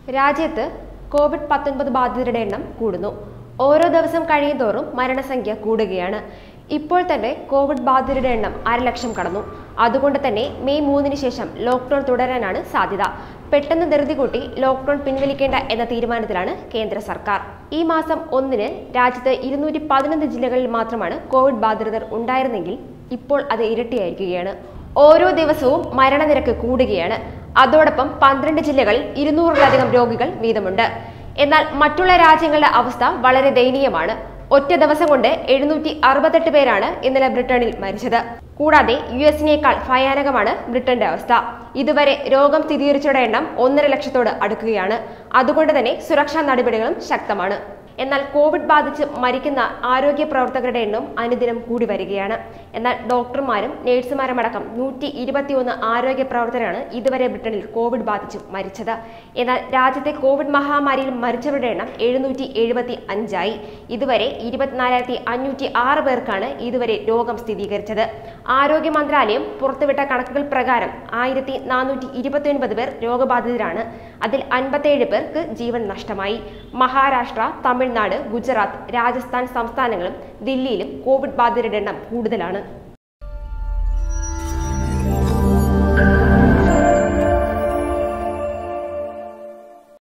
രാജ്യത്ത് കോവിഡ് പത്തൊൻപത് ബാധിതരുടെ എണ്ണം കൂടുന്നു ഓരോ ദിവസം കഴിയുന്തോറും മരണസംഖ്യ കൂടുകയാണ് ഇപ്പോൾ തന്നെ കോവിഡ് ബാധിതരുടെ എണ്ണം അരലക്ഷം കടന്നു അതുകൊണ്ട് തന്നെ മെയ് മൂന്നിന് ശേഷം ലോക്ക്ഡൌൺ തുടരാനാണ് സാധ്യത പെട്ടെന്ന് ധൃതി കൂട്ടി ലോക്ക്ഡൌൺ പിൻവലിക്കേണ്ട എന്ന തീരുമാനത്തിലാണ് കേന്ദ്ര സർക്കാർ ഈ മാസം ഒന്നിന് രാജ്യത്ത് ഇരുന്നൂറ്റി പതിനൊന്ന് ജില്ലകളിൽ മാത്രമാണ് കോവിഡ് ബാധിതർ ഉണ്ടായിരുന്നെങ്കിൽ ഇപ്പോൾ അത് ഇരട്ടിയായിരിക്കുകയാണ് ഓരോ ദിവസവും മരണനിരക്ക് കൂടുകയാണ് അതോടൊപ്പം പന്ത്രണ്ട് ജില്ലകളിൽ ഇരുന്നൂറിലധികം രോഗികൾ വീതമുണ്ട് എന്നാൽ മറ്റുള്ള രാജ്യങ്ങളുടെ അവസ്ഥ വളരെ ദയനീയമാണ് ഒറ്റ ദിവസം കൊണ്ട് എഴുന്നൂറ്റി അറുപത്തെട്ട് പേരാണ് ഇന്നലെ ബ്രിട്ടനിൽ മരിച്ചത് കൂടാതെ യു എസിനേക്കാൾ ഭയാനകമാണ് ബ്രിട്ടന്റെ അവസ്ഥ ഇതുവരെ രോഗം സ്ഥിരീകരിച്ചവരുടെ എണ്ണം ഒന്നര ലക്ഷത്തോട് അടുക്കുകയാണ് അതുകൊണ്ട് തന്നെ സുരക്ഷാ നടപടികളും ശക്തമാണ് എന്നാൽ കോവിഡ് ബാധിച്ച് മരിക്കുന്ന ആരോഗ്യ പ്രവർത്തകരുടെ എണ്ണം അനുദിനം കൂടി വരികയാണ് എന്നാൽ ഡോക്ടർമാരും നഴ്സുമാരും അടക്കം നൂറ്റി ഇരുപത്തിയൊന്ന് ആരോഗ്യ പ്രവർത്തകരാണ് ഇതുവരെ ബ്രിട്ടനിൽ കോവിഡ് ബാധിച്ച് മരിച്ചത് എന്നാൽ രാജ്യത്തെ കോവിഡ് മഹാമാരിയിൽ മരിച്ചവരുടെ എണ്ണം എഴുന്നൂറ്റി എഴുപത്തി അഞ്ചായി ഇതുവരെ ഇരുപത്തിനാലായിരത്തി അഞ്ഞൂറ്റി ആറ് പേർക്കാണ് ഇതുവരെ രോഗം സ്ഥിരീകരിച്ചത് ആരോഗ്യ മന്ത്രാലയം പുറത്തുവിട്ട കണക്കുകൾ പ്രകാരം ആയിരത്തി നാനൂറ്റി ഇരുപത്തിയൊൻപത് പേർ രോഗബാധിതരാണ് അതിൽ അൻപത്തേഴ് പേർക്ക് ജീവൻ നഷ്ടമായി മഹാരാഷ്ട്ര തമിഴ്നാട് ഗുജറാത്ത് രാജസ്ഥാൻ സംസ്ഥാനങ്ങളും ദില്ലിയിലും കോവിഡ് ബാധിതരുടെ എണ്ണം കൂടുതലാണ്